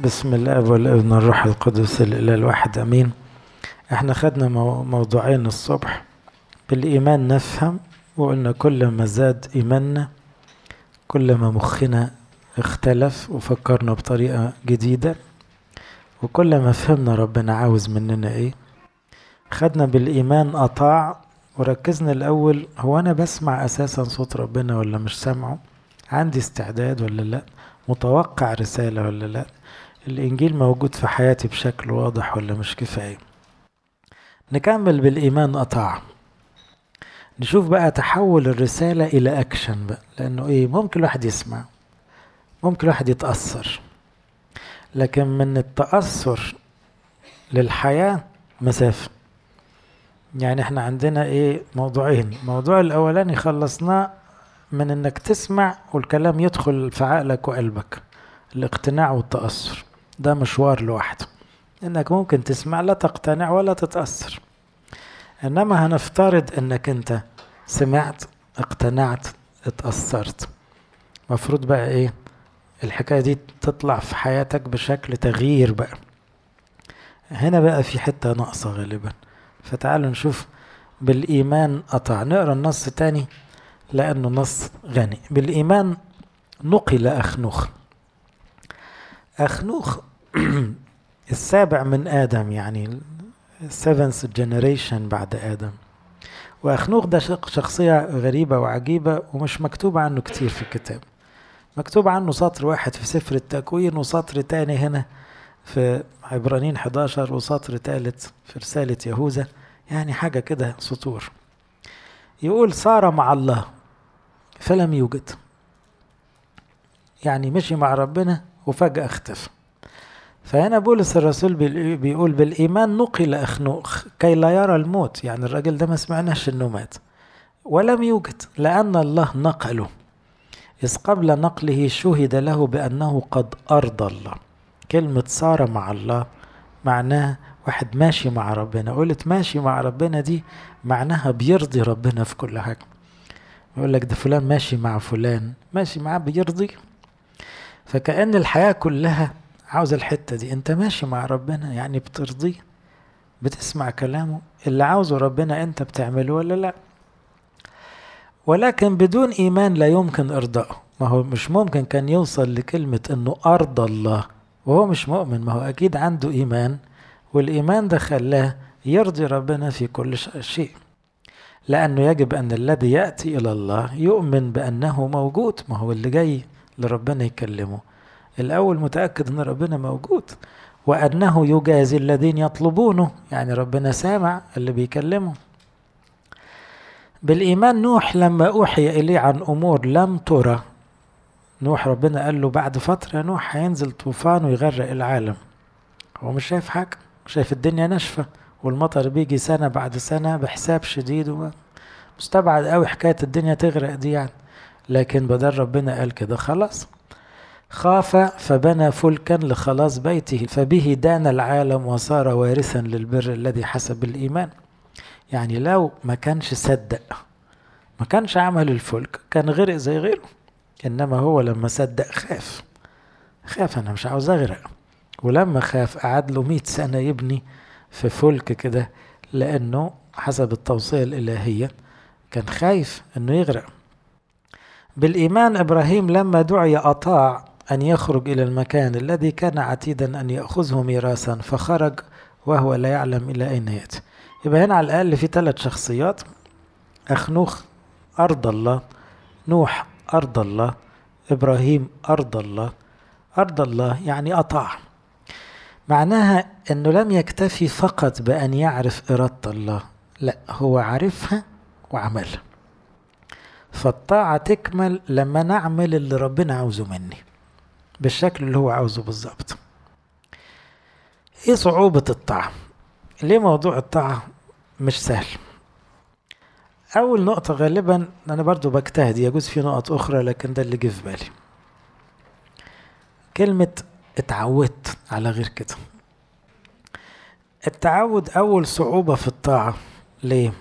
بسم الاب والابن والروح القدس الاله الواحد امين احنا خدنا مو- موضوعين الصبح بالايمان نفهم وقلنا كل ما زاد ايماننا كل ما مخنا اختلف وفكرنا بطريقه جديده وكل ما فهمنا ربنا عاوز مننا ايه خدنا بالايمان اطاع وركزنا الاول هو انا بسمع اساسا صوت ربنا ولا مش سامعه عندي استعداد ولا لا متوقع رساله ولا لا الإنجيل موجود في حياتي بشكل واضح ولا مش كفاية نكمل بالإيمان أطاع نشوف بقى تحول الرسالة إلى أكشن بقى لأنه إيه ممكن الواحد يسمع ممكن الواحد يتأثر لكن من التأثر للحياة مسافة يعني احنا عندنا ايه موضوعين الموضوع الأولاني خلصناه من انك تسمع والكلام يدخل في عقلك وقلبك الاقتناع والتأثر ده مشوار لوحده انك ممكن تسمع لا تقتنع ولا تتأثر انما هنفترض انك انت سمعت اقتنعت اتأثرت مفروض بقى ايه الحكاية دي تطلع في حياتك بشكل تغيير بقى هنا بقى في حتة ناقصة غالبا فتعالوا نشوف بالإيمان أطاع نقرأ النص تاني لأنه نص غني بالإيمان نقل أخنوخ أخنوخ السابع من آدم يعني السيفنث جنريشن بعد آدم وأخنوخ ده شخ- شخصية غريبة وعجيبة ومش مكتوب عنه كتير في الكتاب مكتوب عنه سطر واحد في سفر التكوين وسطر تاني هنا في عبرانيين 11 وسطر تالت في رسالة يهوذا يعني حاجة كده سطور يقول صار مع الله فلم يوجد يعني مشي مع ربنا وفجأة اختفى فهنا بولس الرسول بيل- بيقول بالإيمان نقل أخنوخ كي لا يرى الموت يعني الراجل ده ما سمعناش إنه مات ولم يوجد لأن الله نقله إذ قبل نقله شهد له بأنه قد أرضى الله كلمة صار مع الله معناها واحد ماشي مع ربنا قلت ماشي مع ربنا دي معناها بيرضي ربنا في كل حاجة يقول لك ده فلان ماشي مع فلان ماشي معاه بيرضي فكأن الحياة كلها عاوز الحتة دي انت ماشي مع ربنا يعني بترضيه بتسمع كلامه اللي عاوزه ربنا انت بتعمله ولا لا ولكن بدون ايمان لا يمكن ارضائه ما هو مش ممكن كان يوصل لكلمة انه ارضى الله وهو مش مؤمن ما هو اكيد عنده ايمان والايمان ده خلاه يرضي ربنا في كل ش- شيء لانه يجب ان الذي ياتي الى الله يؤمن بانه موجود ما هو اللي جاي لربنا يكلمه الأول متأكد أن ربنا موجود وأنه يجازي الذين يطلبونه يعني ربنا سامع اللي بيكلمه بالإيمان نوح لما أوحي إليه عن أمور لم ترى نوح ربنا قال له بعد فترة نوح هينزل طوفان ويغرق العالم هو مش شايف حاجة شايف الدنيا ناشفة والمطر بيجي سنة بعد سنة بحساب شديد وما مستبعد قوي حكاية الدنيا تغرق دي يعني لكن بدل ربنا قال كده خلاص خاف فبنى فلكا لخلاص بيته فبه دان العالم وصار وارثا للبر الذي حسب الإيمان يعني لو ما كانش صدق ما كانش عمل الفلك كان غرق زي غيره إنما هو لما صدق خاف خاف أنا مش عاوز أغرق ولما خاف قعد له مئة سنة يبني في فلك كده لأنه حسب التوصية الإلهية كان خايف أنه يغرق بالإيمان إبراهيم لما دعي أطاع أن يخرج إلى المكان الذي كان عتيدا أن يأخذه ميراثا فخرج وهو لا يعلم إلى أين يأتي يبقى هنا على الأقل في ثلاث شخصيات أخنوخ أرض الله نوح أرض الله إبراهيم أرض الله أرض الله يعني أطاع معناها أنه لم يكتفي فقط بأن يعرف إرادة الله لا هو عارفها وعملها فالطاعة تكمل لما نعمل اللي ربنا عاوزه مني بالشكل اللي هو عاوزه بالظبط ايه صعوبة الطاعة ليه موضوع الطاعة مش سهل اول نقطة غالبا انا برضو بجتهد يجوز في نقط اخرى لكن ده اللي جه في بالي كلمة اتعودت على غير كده التعود اول صعوبة في الطاعة ليه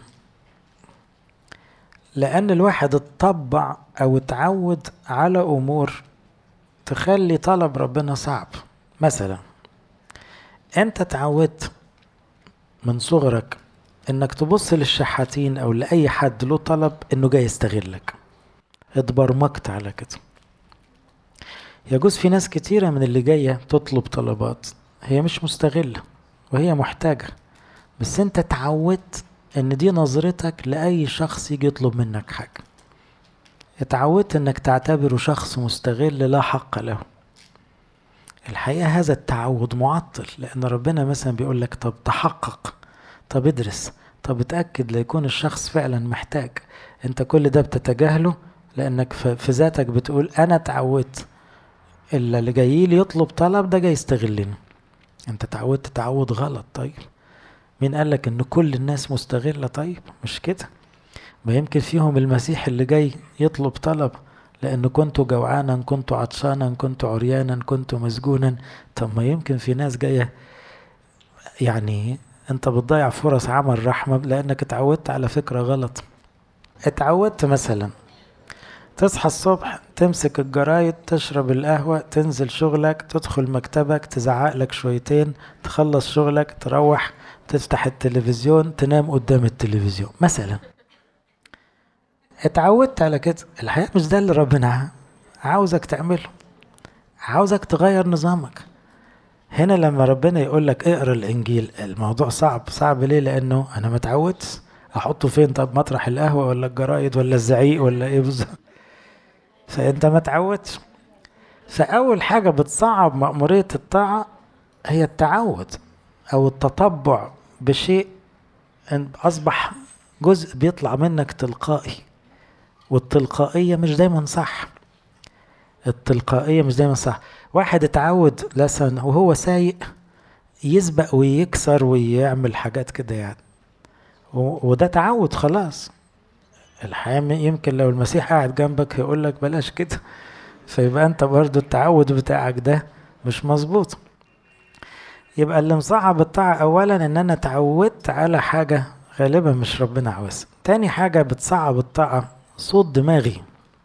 لأن الواحد اتطبع أو اتعود على أمور تخلي طلب ربنا صعب مثلا انت اتعودت من صغرك انك تبص للشحاتين او لاي حد له طلب انه جاي يستغلك اتبرمجت على كده يجوز في ناس كتيرة من اللي جاية تطلب طلبات هي مش مستغلة وهي محتاجة بس انت اتعودت ان دي نظرتك لأي شخص يجي يطلب منك حاجة اتعودت انك تعتبره شخص مستغل لا حق له الحقيقة هذا التعود معطل لأن ربنا مثلا بيقول لك طب تحقق طب ادرس طب اتأكد ليكون الشخص فعلا محتاج انت كل ده بتتجاهله لأنك في ذاتك بتقول أنا اتعودت إلا اللي جاي لي يطلب طلب ده جاي يستغلني انت اتعودت تعود غلط طيب مين قال لك ان كل الناس مستغلة طيب مش كده ما يمكن فيهم المسيح اللي جاي يطلب طلب لأن كنت جوعانا كنت عطشانا كنت عريانا كنت مسجونا طب ما يمكن في ناس جاية يعني انت بتضيع فرص عمل رحمة لأنك اتعودت على فكرة غلط اتعودت مثلا تصحى الصبح تمسك الجرايد تشرب القهوة تنزل شغلك تدخل مكتبك تزعق لك شويتين تخلص شغلك تروح تفتح التلفزيون تنام قدام التلفزيون مثلا اتعودت على كده الحقيقة مش ده اللي ربنا عاوزك تعمله عاوزك تغير نظامك هنا لما ربنا يقول لك اقرا الانجيل الموضوع صعب صعب ليه لانه انا ما اتعودتش احطه فين طب مطرح القهوه ولا الجرايد ولا الزعيق ولا ايه بالظبط فانت ما اتعودتش فاول حاجه بتصعب مأموريه الطاعه هي التعود او التطبع بشيء اصبح جزء بيطلع منك تلقائي والتلقائيه مش دايما صح التلقائيه مش دايما صح واحد اتعود مثلا وهو سايق يسبق ويكسر ويعمل حاجات كده يعني وده تعود خلاص الحياة يمكن لو المسيح قاعد جنبك هيقول لك بلاش كده فيبقى انت برضو التعود بتاعك ده مش مظبوط يبقى اللي مصعب الطاعة اولا ان انا اتعودت على حاجة غالبا مش ربنا عاوزها تاني حاجة بتصعب الطاعة صوت دماغي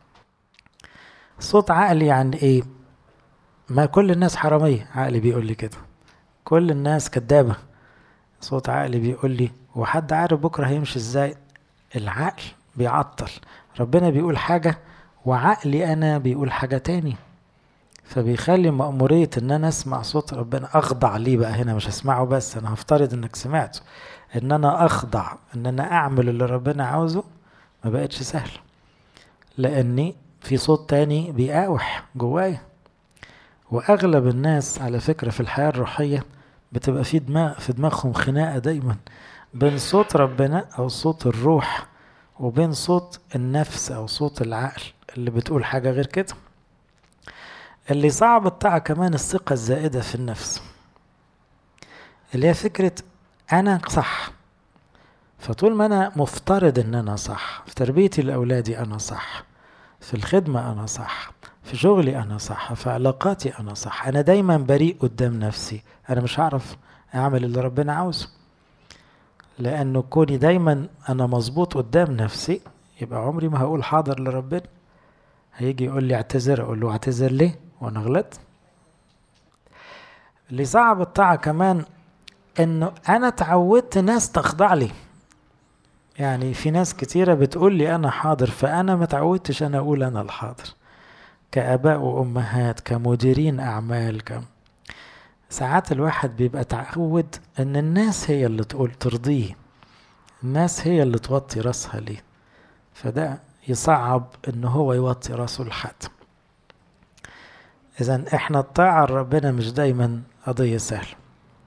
صوت عقلي يعني ايه ما كل الناس حرامية عقلي بيقول لي كده كل الناس كدابة صوت عقلي بيقول لي وحد عارف بكرة هيمشي ازاي العقل بيعطل ربنا بيقول حاجة وعقلي أنا بيقول حاجة تاني فبيخلي مأمورية إن أنا أسمع صوت ربنا أخضع ليه بقى هنا مش هسمعه بس أنا هفترض إنك سمعته إن أنا أخضع إن أنا أعمل اللي ربنا عاوزه ما بقتش سهل لأني في صوت تاني بيقاوح جوايا وأغلب الناس على فكرة في الحياة الروحية بتبقى في دماغ في دماغهم خناقة دايما بين صوت ربنا أو صوت الروح وبين صوت النفس أو صوت العقل اللي بتقول حاجة غير كده اللي صعب الطاعة كمان الثقة الزائدة في النفس اللي هي فكرة أنا صح فطول ما أنا مفترض إن أنا صح في تربيتي لأولادي أنا صح في الخدمة أنا صح في شغلي أنا صح في علاقاتي أنا صح أنا دايما بريء قدام نفسي أنا مش هعرف أعمل اللي ربنا عاوزه لأنه كوني دايما أنا مظبوط قدام نفسي يبقى عمري ما هقول حاضر لربنا هيجي يقول لي اعتذر أقول له اعتذر ليه وأنا غلطت اللي صعب الطاعة كمان إنه أنا اتعودت ناس تخضع لي يعني في ناس كتيرة بتقول لي أنا حاضر فأنا ما اتعودتش أنا أقول أنا الحاضر كآباء وأمهات كمديرين أعمال كم ساعات الواحد بيبقى تعود ان الناس هي اللي تقول ترضيه الناس هي اللي توطي راسها ليه فده يصعب ان هو يوطي راسه لحد اذا احنا الطاعة لربنا مش دايما قضية سهلة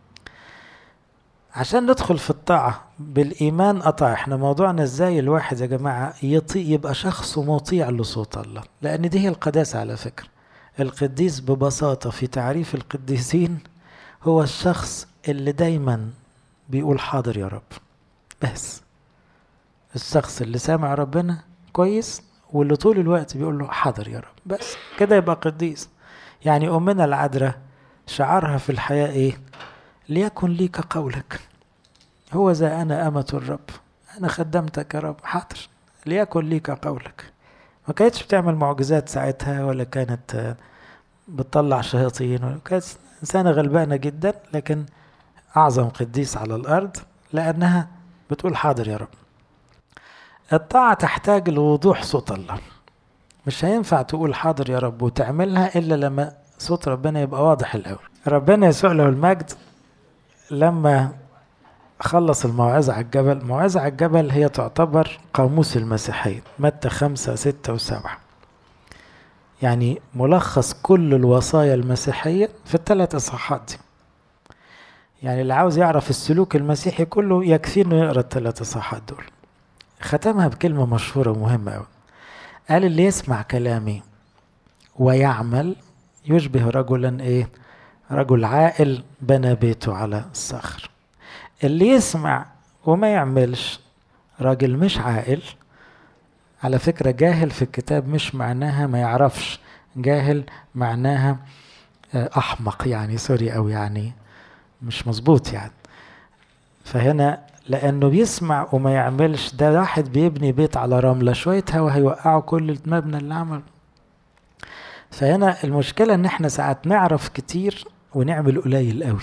عشان ندخل في الطاعة بالإيمان أطاع احنا موضوعنا ازاي الواحد يا جماعة يطيع يبقى شخص مطيع لصوت الله لأن دي هي القداسة على فكرة القديس ببساطة في تعريف القديسين هو الشخص اللي دايما بيقول حاضر يا رب بس الشخص اللي سامع ربنا كويس واللي طول الوقت بيقول له حاضر يا رب بس كده يبقى قديس يعني أمنا العذراء شعارها في الحياة إيه ليكن ليك قولك هو ذا أنا أمة الرب أنا خدمتك يا رب حاضر ليكن ليك قولك ما كانتش بتعمل معجزات ساعتها ولا كانت بتطلع شياطين ولا كانت إنسانة غلبانة جدا لكن أعظم قديس على الأرض لأنها بتقول حاضر يا رب الطاعة تحتاج لوضوح صوت الله مش هينفع تقول حاضر يا رب وتعملها إلا لما صوت ربنا يبقى واضح الأول ربنا يسوع له المجد لما خلص الموعظة على الجبل الموعظة على الجبل هي تعتبر قاموس المسيحية متى خمسة ستة وسبعة يعني ملخص كل الوصايا المسيحية في الثلاث إصحاحات دي يعني اللي عاوز يعرف السلوك المسيحي كله يكفي انه يقرا الثلاث إصحاحات دول ختمها بكلمة مشهورة ومهمة أوي قال اللي يسمع كلامي ويعمل يشبه رجلا ايه رجل عاقل بنى بيته على الصخر اللي يسمع وما يعملش راجل مش عاقل على فكرة جاهل في الكتاب مش معناها ما يعرفش جاهل معناها أحمق يعني سوري أو يعني مش مظبوط يعني فهنا لأنه بيسمع وما يعملش ده واحد بيبني بيت على رملة شوية هوا هيوقعوا كل المبنى اللي عمله فهنا المشكلة إن إحنا ساعات نعرف كتير ونعمل قليل قوي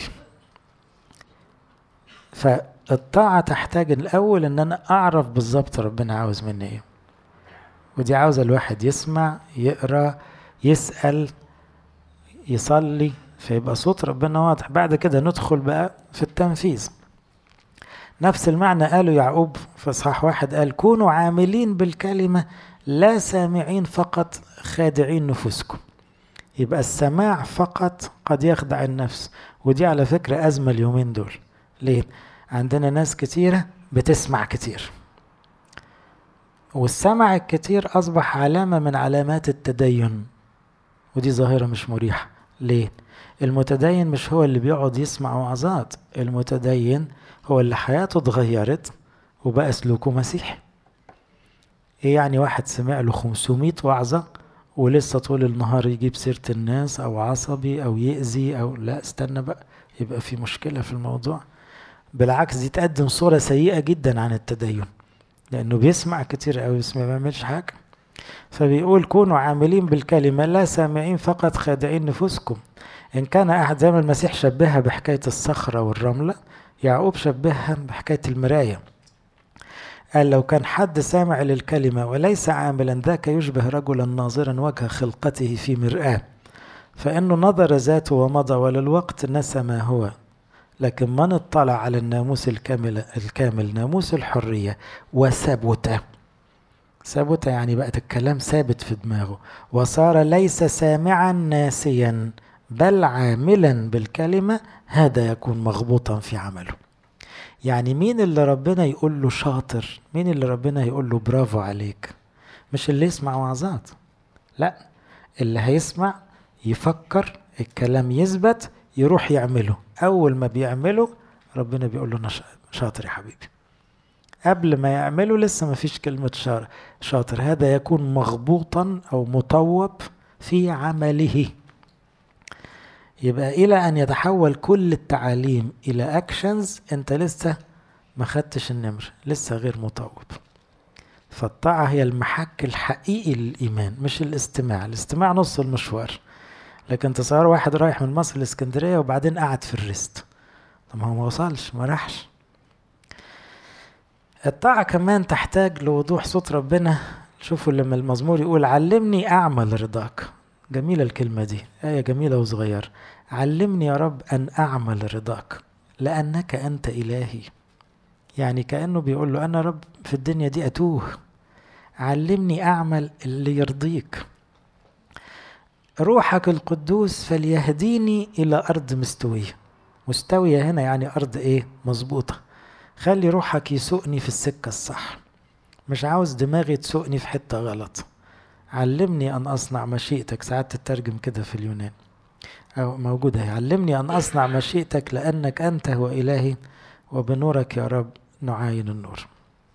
فالطاعة تحتاج الأول إن أنا أعرف بالظبط ربنا عاوز مني إيه ودي عاوزة الواحد يسمع يقرأ يسأل يصلي فيبقى صوت ربنا واضح بعد كده ندخل بقى في التنفيذ نفس المعنى قاله يعقوب في اصحاح واحد قال كونوا عاملين بالكلمة لا سامعين فقط خادعين نفوسكم يبقى السماع فقط قد يخدع النفس ودي على فكرة أزمة اليومين دول ليه؟ عندنا ناس كتيرة بتسمع كتير والسمع الكتير أصبح علامة من علامات التدين ودي ظاهرة مش مريحة ليه؟ المتدين مش هو اللي بيقعد يسمع وعظات المتدين هو اللي حياته اتغيرت وبقى سلوكه مسيحي ايه يعني واحد سمع له 500 وعظة ولسه طول النهار يجيب سيرة الناس او عصبي او يأذي او لا استنى بقى يبقى في مشكلة في الموضوع بالعكس دي تقدم صورة سيئة جدا عن التدين لانه بيسمع كتير قوي بس ما بيعملش حاجة فبيقول كونوا عاملين بالكلمة لا سامعين فقط خادعين نفوسكم إن كان أحد زي ما المسيح شبهها بحكاية الصخرة والرملة يعقوب شبهها بحكاية المراية قال لو كان حد سامع للكلمة وليس عاملا ذاك يشبه رجلا ناظرا وجه خلقته في مرآة فإنه نظر ذاته ومضى وللوقت نسى ما هو لكن من اطلع على الناموس الكامل الكامل ناموس الحرية وثبت ثبت يعني بقت الكلام ثابت في دماغه وصار ليس سامعا ناسيا بل عاملا بالكلمة هذا يكون مغبوطا في عمله يعني مين اللي ربنا يقول له شاطر مين اللي ربنا يقول له برافو عليك مش اللي يسمع وعظات لا اللي هيسمع يفكر الكلام يثبت يروح يعمله اول ما بيعمله ربنا بيقول له شاطر يا حبيبي قبل ما يعمله لسه ما فيش كلمة شاطر هذا يكون مغبوطا أو مطوب في عمله يبقى إلى أن يتحول كل التعاليم إلى أكشنز أنت لسه ما خدتش النمر لسه غير مطوب فالطاعة هي المحك الحقيقي للإيمان مش الاستماع الاستماع نص المشوار لكن تصور واحد رايح من مصر لاسكندرية وبعدين قعد في الريست طب ما هو ما وصلش ما راحش الطاعة كمان تحتاج لوضوح صوت ربنا شوفوا لما المزمور يقول علمني أعمل رضاك جميلة الكلمة دي آية جميلة وصغيرة علمني يا رب أن أعمل رضاك لأنك أنت إلهي يعني كأنه بيقول له أنا رب في الدنيا دي أتوه علمني أعمل اللي يرضيك روحك القدوس فليهديني إلى أرض مستوية مستوية هنا يعني أرض إيه مظبوطة خلي روحك يسوقني في السكة الصح مش عاوز دماغي تسوقني في حتة غلط علمني أن أصنع مشيئتك ساعات تترجم كده في اليونان أو موجودة هي علمني أن أصنع مشيئتك لأنك أنت هو إلهي وبنورك يا رب نعاين النور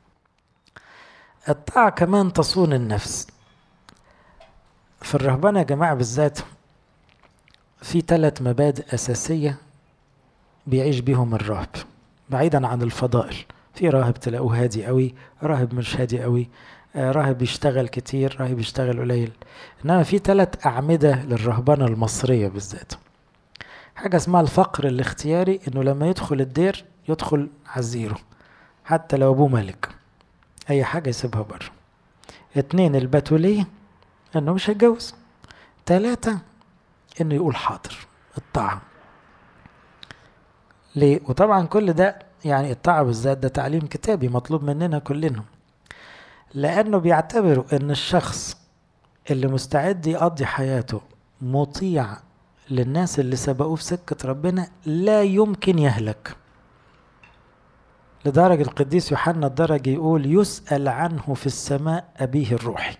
الطاعة كمان تصون النفس في الرهبنة يا جماعة بالذات في ثلاث مبادئ أساسية بيعيش بيهم الراهب بعيدا عن الفضائل في راهب تلاقوه هادي قوي راهب مش هادي قوي راهب يشتغل كتير راهب يشتغل قليل انما في ثلاث اعمده للرهبنه المصريه بالذات حاجة اسمها الفقر الاختياري انه لما يدخل الدير يدخل على الزيرو حتى لو ابوه ملك اي حاجة يسيبها بره اتنين البتولية انه مش هيتجوز تلاتة انه يقول حاضر الطاعة ليه وطبعا كل ده يعني الطاعة بالذات ده تعليم كتابي مطلوب مننا كلنا لأنه بيعتبروا إن الشخص اللي مستعد يقضي حياته مطيع للناس اللي سبقوه في سكة ربنا لا يمكن يهلك لدرجة القديس يوحنا الدرجة يقول يسأل عنه في السماء أبيه الروحي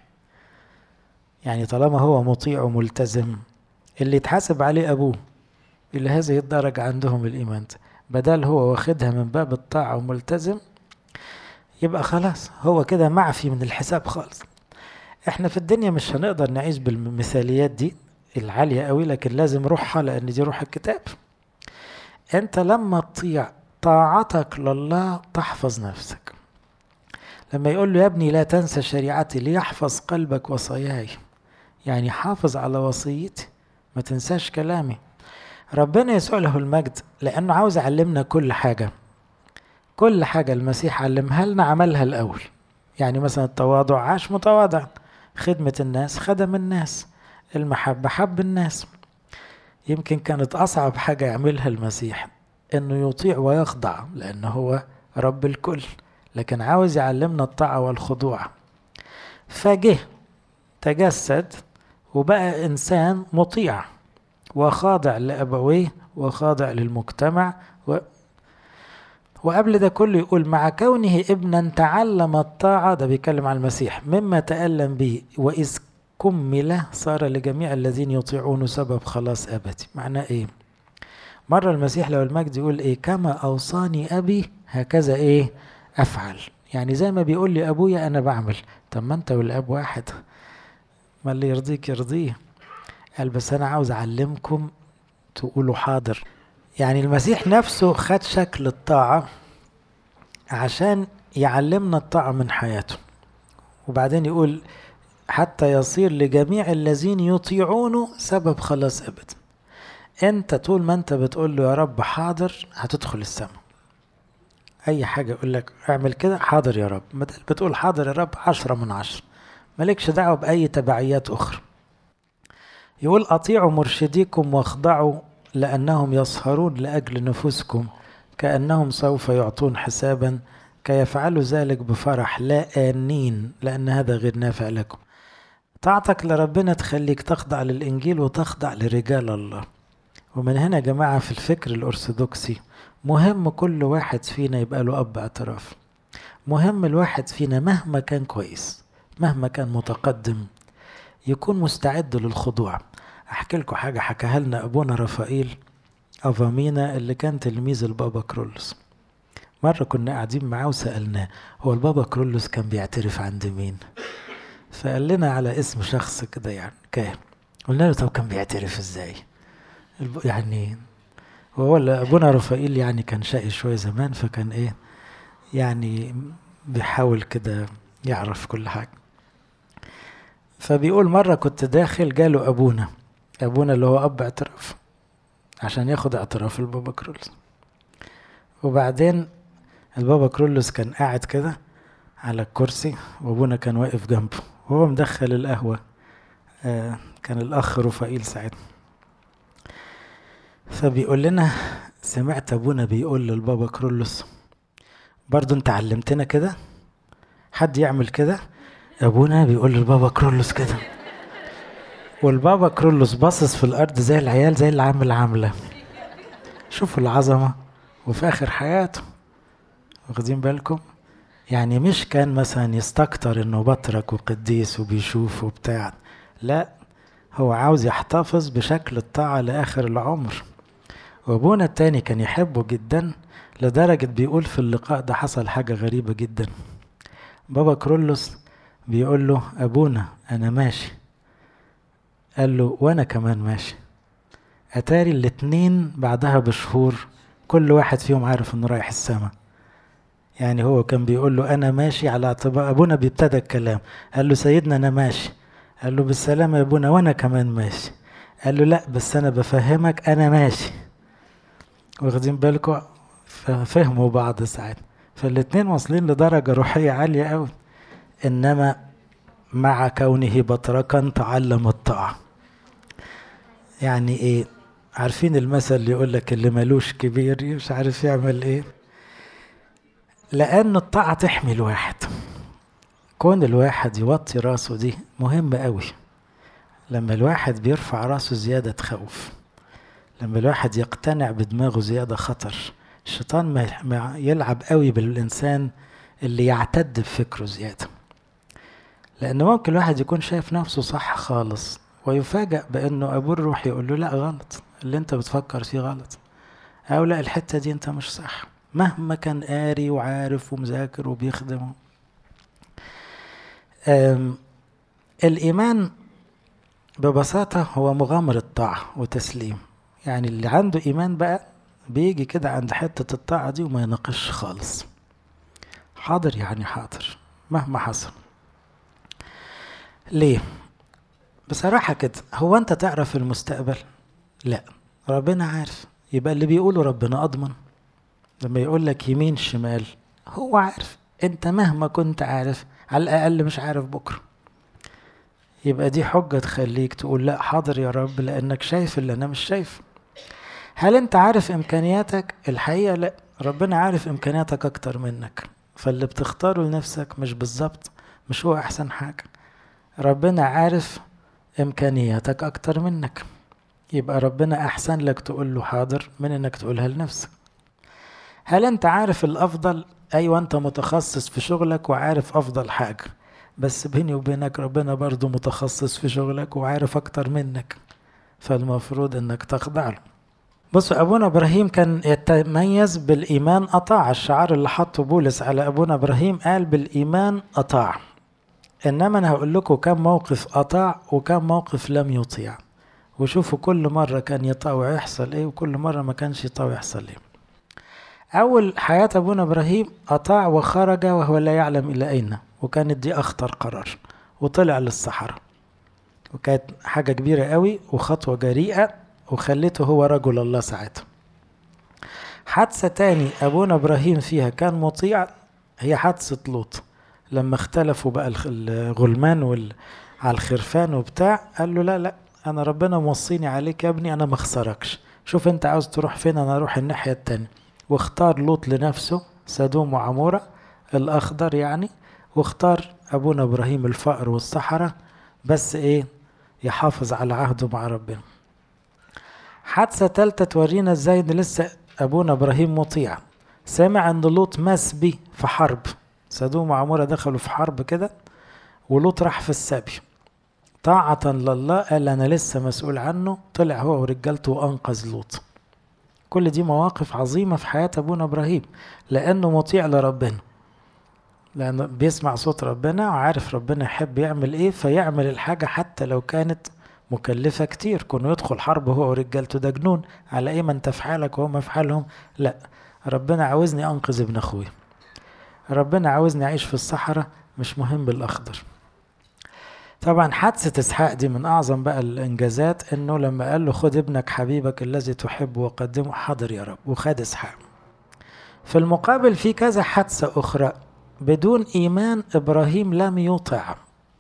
يعني طالما هو مطيع وملتزم اللي يتحاسب عليه أبوه إلى هذه الدرجة عندهم الإيمان بدل هو واخدها من باب الطاعة وملتزم يبقى خلاص هو كده معفي من الحساب خالص احنا في الدنيا مش هنقدر نعيش بالمثاليات دي العالية قوي لكن لازم روحها لأن دي روح الكتاب انت لما تطيع طاعتك لله تحفظ نفسك لما يقول له يا ابني لا تنسى شريعتي ليحفظ قلبك وصاياي يعني حافظ على وصيتي ما تنساش كلامي ربنا يسوع له المجد لأنه عاوز يعلمنا كل حاجة كل حاجة المسيح علمها لنا عملها الأول يعني مثلا التواضع عاش متواضع خدمة الناس خدم الناس المحبة حب الناس يمكن كانت أصعب حاجة يعملها المسيح إنه يطيع ويخضع لأنه هو رب الكل لكن عاوز يعلمنا الطاعة والخضوع فجه تجسد وبقى إنسان مطيع وخاضع لأبويه وخاضع للمجتمع و وقبل ده كله يقول مع كونه ابنا تعلم الطاعة ده بيتكلم عن المسيح مما تألم به وإذ كمل صار لجميع الذين يطيعون سبب خلاص أبدي معناه إيه مرة المسيح لو المجد يقول إيه كما أوصاني أبي هكذا إيه أفعل يعني زي ما بيقول لي أبويا أنا بعمل طب ما أنت والأب واحد ما اللي يرضيك يرضيه قال بس أنا عاوز أعلمكم تقولوا حاضر يعني المسيح نفسه خد شكل الطاعة عشان يعلمنا الطاعة من حياته وبعدين يقول حتى يصير لجميع الذين يطيعونه سبب خلاص أبدا انت طول ما انت بتقول له يا رب حاضر هتدخل السماء اي حاجة يقول لك اعمل كده حاضر يا رب ما بتقول حاضر يا رب عشرة من عشرة مالكش دعوة بأي تبعيات أخرى يقول أطيعوا مرشديكم واخضعوا لأنهم يسهرون لأجل نفوسكم كأنهم سوف يعطون حسابا كيفعلوا ذلك بفرح لا آنين لأن هذا غير نافع لكم طاعتك لربنا تخليك تخضع للإنجيل وتخضع لرجال الله ومن هنا يا جماعة في الفكر الأرثوذكسي مهم كل واحد فينا يبقى له أب اعتراف مهم الواحد فينا مهما كان كويس مهما كان متقدم يكون مستعد للخضوع احكي لكم حاجة حكاها لنا ابونا رفائيل افامينا اللي كان تلميذ البابا كرولوس مرة كنا قاعدين معاه وسألناه هو البابا كرولوس كان بيعترف عند مين فقال لنا على اسم شخص كده يعني كاهن قلنا له طب كان بيعترف ازاي يعني هو ابونا رفائيل يعني كان شقي شوية زمان فكان ايه يعني بيحاول كده يعرف كل حاجة فبيقول مرة كنت داخل جاله أبونا أبونا اللي هو أب اعتراف عشان ياخد اعتراف البابا كرولوس وبعدين البابا كرولوس كان قاعد كده على الكرسي وأبونا كان واقف جنبه وهو مدخل القهوة آه كان الأخ رفائيل ساعتها فبيقول لنا سمعت أبونا بيقول للبابا كرولوس برضو انت علمتنا كده حد يعمل كده ابونا بيقول للبابا كرولوس كده والبابا كرولوس باصص في الارض زي العيال زي اللي عامل عامله شوفوا العظمه وفي اخر حياته واخدين بالكم يعني مش كان مثلا يستكتر انه بطرك وقديس وبيشوف وبتاع لا هو عاوز يحتفظ بشكل الطاعة لآخر العمر وابونا التاني كان يحبه جدا لدرجة بيقول في اللقاء ده حصل حاجة غريبة جدا بابا كرولوس بيقول له أبونا أنا ماشي قال له وأنا كمان ماشي أتاري الاتنين بعدها بشهور كل واحد فيهم عارف إنه رايح السما يعني هو كان بيقول له أنا ماشي على اعتبار أبونا بيبتدى الكلام قال له سيدنا أنا ماشي قال له بالسلامة يا أبونا وأنا كمان ماشي قال له لا بس أنا بفهمك أنا ماشي واخدين بالكم فهموا بعض ساعات فالاتنين واصلين لدرجة روحية عالية قوي إنما مع كونه بطركا تعلم الطاعة يعني ايه عارفين المثل اللي يقول لك اللي ملوش كبير مش عارف يعمل ايه لأن الطاعة تحمي الواحد كون الواحد يوطي راسه دي مهم قوي لما الواحد بيرفع راسه زيادة تخوف لما الواحد يقتنع بدماغه زيادة خطر الشيطان ما يلعب قوي بالإنسان اللي يعتد بفكره زيادة لأن ممكن الواحد يكون شايف نفسه صح خالص ويفاجأ بأنه أبوه الروح يقول له لا غلط اللي أنت بتفكر فيه غلط أو لا الحتة دي أنت مش صح مهما كان قاري وعارف ومذاكر وبيخدم الإيمان ببساطة هو مغامرة طاعة وتسليم يعني اللي عنده إيمان بقى بيجي كده عند حتة الطاعة دي وما يناقش خالص حاضر يعني حاضر مهما حصل ليه بصراحة كده هو أنت تعرف المستقبل لا ربنا عارف يبقى اللي بيقوله ربنا أضمن لما يقول لك يمين شمال هو عارف أنت مهما كنت عارف على الأقل مش عارف بكرة يبقى دي حجة تخليك تقول لا حاضر يا رب لأنك شايف اللي أنا مش شايف هل أنت عارف إمكانياتك؟ الحقيقة لا ربنا عارف إمكانياتك أكتر منك فاللي بتختاره لنفسك مش بالظبط مش هو أحسن حاجة ربنا عارف إمكانياتك أكتر منك يبقى ربنا أحسن لك تقول له حاضر من إنك تقولها لنفسك هل أنت عارف الأفضل؟ أيوة أنت متخصص في شغلك وعارف أفضل حاجة بس بيني وبينك ربنا برضو متخصص في شغلك وعارف أكتر منك فالمفروض إنك تخضع له بصوا أبونا إبراهيم كان يتميز بالإيمان أطاع الشعار اللي حطه بولس على أبونا إبراهيم قال بالإيمان أطاع إنما أنا هقول لكم كم موقف أطاع وكم موقف لم يطيع وشوفوا كل مرة كان يطاع ويحصل إيه وكل مرة ما كانش يطاع ويحصل إيه أول حياة أبونا إبراهيم أطاع وخرج وهو لا يعلم إلى أين وكانت دي أخطر قرار وطلع للصحراء وكانت حاجة كبيرة قوي وخطوة جريئة وخليته هو رجل الله ساعتها حادثة تاني أبونا إبراهيم فيها كان مطيع هي حادثة لوط لما اختلفوا بقى الغلمان وال... على الخرفان وبتاع قال له لا لا أنا ربنا موصيني عليك يا ابني أنا ما اخسركش شوف أنت عاوز تروح فين أنا أروح الناحية التانية واختار لوط لنفسه سدوم وعمورة الأخضر يعني واختار أبونا إبراهيم الفقر والصحراء بس إيه يحافظ على عهده مع ربنا حادثة تالتة تورينا ازاي ان لسه ابونا ابراهيم مطيع سمع ان لوط مسبي في حرب سدوم وعمورة دخلوا في حرب كده ولوط راح في السبي طاعة لله قال أنا لسه مسؤول عنه طلع هو ورجالته وأنقذ لوط كل دي مواقف عظيمة في حياة أبونا إبراهيم لأنه مطيع لربنا لأنه بيسمع صوت ربنا وعارف ربنا يحب يعمل إيه فيعمل الحاجة حتى لو كانت مكلفة كتير كونه يدخل حرب هو ورجالته ده جنون على ايه ما انت في حالك وهم في حالهم لا ربنا عاوزني انقذ ابن اخويا ربنا عاوزني اعيش في الصحراء مش مهم بالاخضر طبعا حادثة اسحاق دي من اعظم بقى الانجازات انه لما قال له خد ابنك حبيبك الذي تحبه وقدمه حاضر يا رب وخد اسحاق في المقابل في كذا حادثة اخرى بدون ايمان ابراهيم لم يطع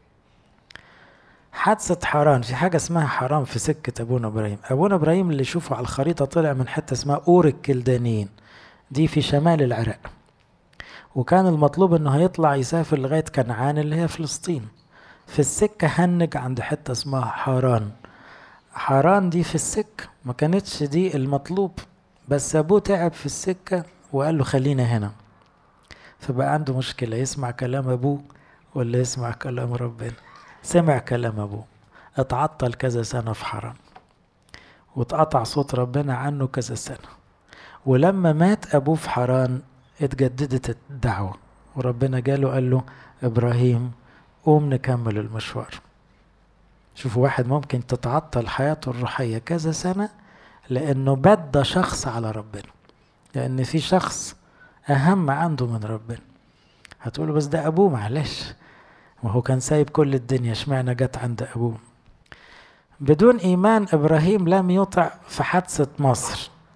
حادثة حران في حاجة اسمها حرام في سكة أبونا إبراهيم أبونا إبراهيم اللي شوفه على الخريطة طلع من حتة اسمها أور الكلدانيين دي في شمال العراق وكان المطلوب انه هيطلع يسافر لغاية كنعان اللي هي فلسطين في السكة هنج عند حتة اسمها حران حران دي في السكة ما كانتش دي المطلوب بس أبوه تعب في السكة وقال له خلينا هنا فبقى عنده مشكلة يسمع كلام أبوه ولا يسمع كلام ربنا سمع كلام أبوه اتعطل كذا سنة في حرام واتقطع صوت ربنا عنه كذا سنة ولما مات أبوه في حران اتجددت الدعوة وربنا جاله قال له إبراهيم قوم نكمل المشوار شوفوا واحد ممكن تتعطل حياته الروحية كذا سنة لأنه بدى شخص على ربنا لأن في شخص أهم عنده من ربنا هتقولوا بس ده أبوه معلش وهو كان سايب كل الدنيا اشمعنى جت عند أبوه بدون إيمان إبراهيم لم يطع في حادثة مصر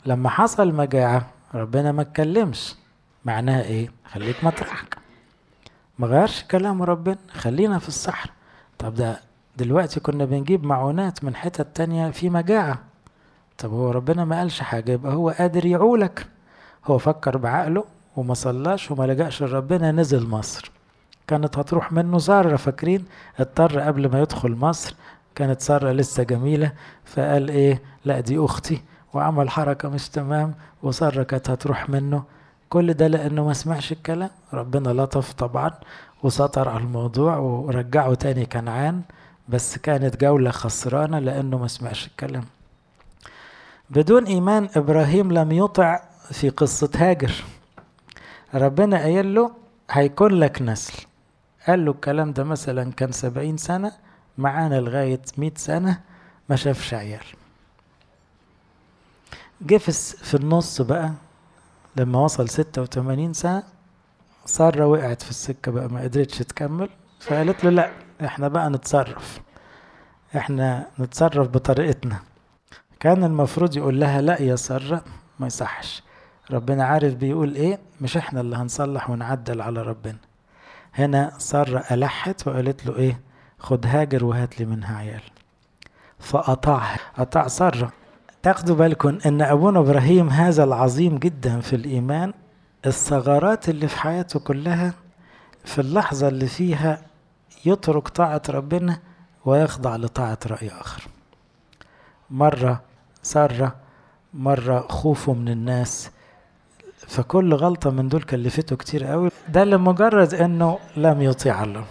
لما حصل مجاعة ربنا ما اتكلمش معناها ايه خليك مطرحك ما غيرش كلام ربنا خلينا في الصحراء طب ده دلوقتي كنا بنجيب معونات من حتت تانية في مجاعة طب هو ربنا ما قالش حاجة يبقى هو قادر يعولك هو فكر بعقله وما صلاش وما لجأش لربنا نزل مصر كانت هتروح منه سارة فاكرين اضطر قبل ما يدخل مصر كانت سارة لسه جميلة فقال ايه لا دي اختي وعمل حركة مش تمام وسارة كانت هتروح منه كل ده لانه ما سمعش الكلام ربنا لطف طبعا وسطر على الموضوع ورجعه تاني كنعان بس كانت جولة خسرانة لانه ما سمعش الكلام بدون ايمان ابراهيم لم يطع في قصة هاجر ربنا قايل له هيكون لك نسل قال له الكلام ده مثلا كان سبعين سنة معانا لغاية مئة سنة ما شافش عيال جه في النص بقى لما وصل ستة وثمانين سنة سارة وقعت في السكة بقى ما قدرتش تكمل فقالت له لا احنا بقى نتصرف احنا نتصرف بطريقتنا كان المفروض يقول لها لا يا سارة ما يصحش ربنا عارف بيقول ايه مش احنا اللي هنصلح ونعدل على ربنا هنا سارة ألحت وقالت له ايه خد هاجر وهات لي منها عيال فأطاعها أطاع سارة تاخدوا بالكم ان ابونا ابراهيم هذا العظيم جدا في الايمان الثغرات اللي في حياته كلها في اللحظة اللي فيها يترك طاعة ربنا ويخضع لطاعة رأي آخر مرة سارة مرة خوفه من الناس فكل غلطة من دول كلفته كتير قوي ده لمجرد انه لم يطيع الله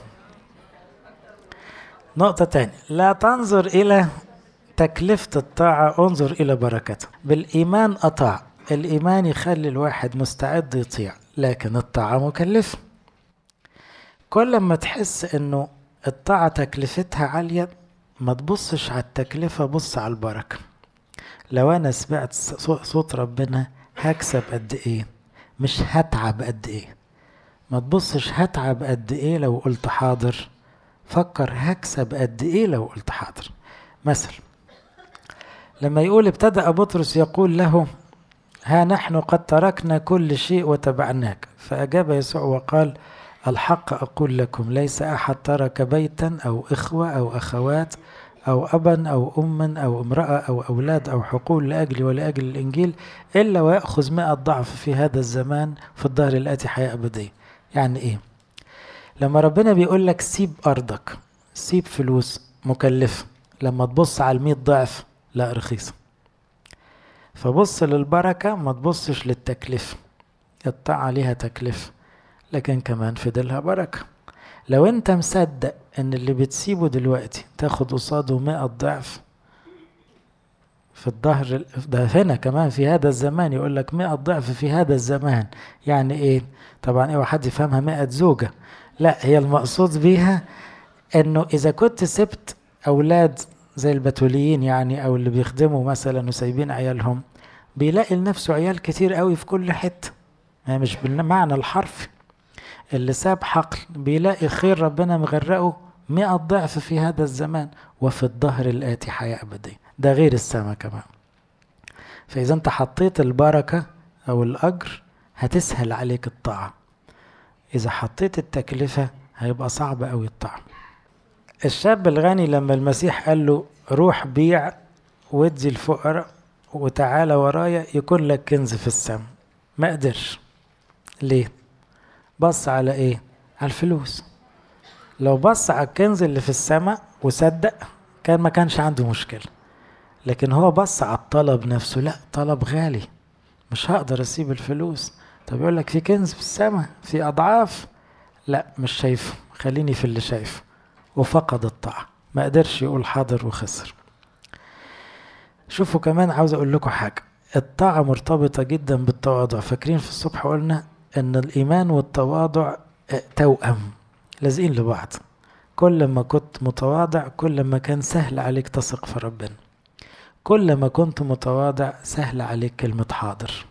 نقطة تانية لا تنظر إلى تكلفة الطاعة انظر إلى بركتها بالإيمان أطاع الإيمان يخلي الواحد مستعد يطيع لكن الطاعة مكلفة كل ما تحس إنه الطاعة تكلفتها عالية ما تبصش على التكلفة بص على البركة لو أنا سمعت صوت ربنا هكسب قد إيه مش هتعب قد إيه ما تبصش هتعب قد إيه لو قلت حاضر فكر هكسب قد إيه لو قلت حاضر مثل لما يقول ابتدأ بطرس يقول له ها نحن قد تركنا كل شيء وتبعناك فأجاب يسوع وقال الحق أقول لكم ليس أحد ترك بيتا أو إخوة أو أخوات أو أبا أو أما أو امرأة أو أولاد أو حقول لأجلي ولأجل الإنجيل إلا ويأخذ مئة ضعف في هذا الزمان في الظهر الآتي حياة أبدية يعني إيه لما ربنا بيقول لك سيب أرضك سيب فلوس مكلفة لما تبص على المئة ضعف لا رخيصة فبص للبركة ما تبصش للتكلفة الطاعة ليها تكلفة لكن كمان في ديلها بركة لو انت مصدق ان اللي بتسيبه دلوقتي تاخد قصاده مئة ضعف في الظهر ده هنا كمان في هذا الزمان يقول لك مئة ضعف في هذا الزمان يعني ايه طبعا اوعى حد يفهمها مئة زوجة لا هي المقصود بيها انه اذا كنت سبت اولاد زي البتوليين يعني او اللي بيخدموا مثلا وسايبين عيالهم بيلاقي لنفسه عيال كتير قوي في كل حته يعني مش بالمعنى الحرفي اللي ساب حقل بيلاقي خير ربنا مغرقه مئة ضعف في هذا الزمان وفي الظهر الآتي حياة أبدية ده غير السماء كمان فإذا أنت حطيت البركة أو الأجر هتسهل عليك الطاعة إذا حطيت التكلفة هيبقى صعب أوي الطاعة الشاب الغني لما المسيح قال له روح بيع وادي الفقراء وتعالى ورايا يكون لك كنز في السماء ما قدرش ليه بص على ايه على الفلوس لو بص على الكنز اللي في السماء وصدق كان ما كانش عنده مشكلة لكن هو بص على الطلب نفسه لا طلب غالي مش هقدر اسيب الفلوس طب يقول لك في كنز في السماء في اضعاف لا مش شايفه خليني في اللي شايفه وفقد الطاعة ما قدرش يقول حاضر وخسر شوفوا كمان عاوز اقول لكم حاجة الطاعة مرتبطة جدا بالتواضع فاكرين في الصبح قلنا ان الايمان والتواضع توأم لازقين لبعض كل ما كنت متواضع كل ما كان سهل عليك تثق في ربنا كل ما كنت متواضع سهل عليك كلمة حاضر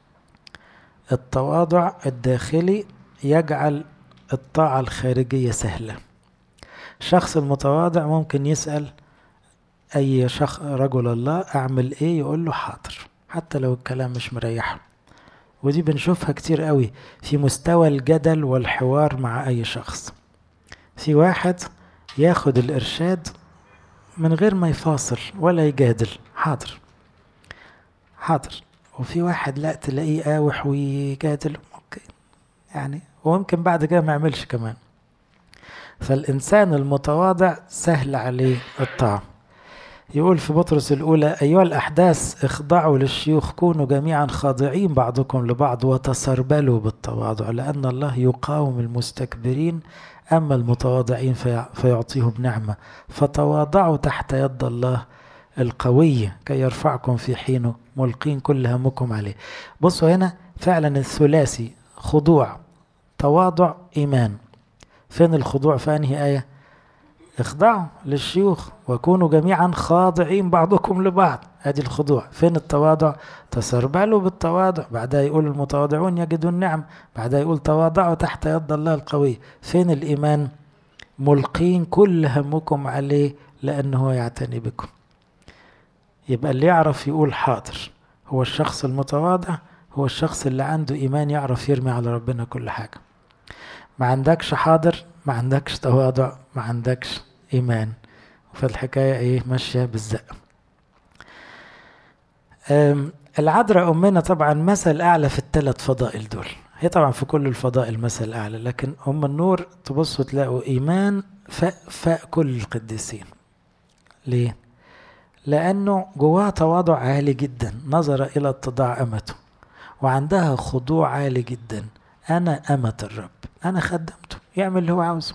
التواضع الداخلي يجعل الطاعة الخارجية سهلة الشخص المتواضع ممكن يسأل أي شخص رجل الله أعمل إيه يقول له حاضر حتى لو الكلام مش مريحه ودي بنشوفها كتير قوي في مستوى الجدل والحوار مع أي شخص في واحد ياخد الإرشاد من غير ما يفاصل ولا يجادل حاضر حاضر وفي واحد لا تلاقيه قاوح ويجادل اوكي يعني وممكن بعد كده ما يعملش كمان فالإنسان المتواضع سهل عليه الطاعة يقول في بطرس الأولى أيها الأحداث اخضعوا للشيوخ كونوا جميعا خاضعين بعضكم لبعض وتسربلوا بالتواضع لأن الله يقاوم المستكبرين أما المتواضعين فيعطيهم نعمة فتواضعوا تحت يد الله القوية كي يرفعكم في حينه ملقين كل همكم عليه بصوا هنا فعلا الثلاثي خضوع تواضع إيمان فين الخضوع في أنهي آية اخضعوا للشيوخ وكونوا جميعا خاضعين بعضكم لبعض ادي الخضوع فين التواضع تسربلوا بالتواضع بعدها يقول المتواضعون يجدون النعم بعدها يقول تواضعوا تحت يد الله القوي فين الايمان ملقين كل همكم عليه لانه هو يعتني بكم يبقى اللي يعرف يقول حاضر هو الشخص المتواضع هو الشخص اللي عنده ايمان يعرف يرمي على ربنا كل حاجه ما عندكش حاضر ما عندكش تواضع ما عندكش إيمان فالحكاية إيه ماشية بالزق العذراء أمنا طبعا مثل أعلى في الثلاث فضائل دول هي طبعا في كل الفضائل مثل أعلى لكن أم النور تبصوا تلاقوا إيمان فاق فاق كل القديسين ليه؟ لأنه جواها تواضع عالي جدا نظر إلى اتضاع أمته وعندها خضوع عالي جدا أنا أمة الرب أنا خدمته يعمل اللي هو عاوزه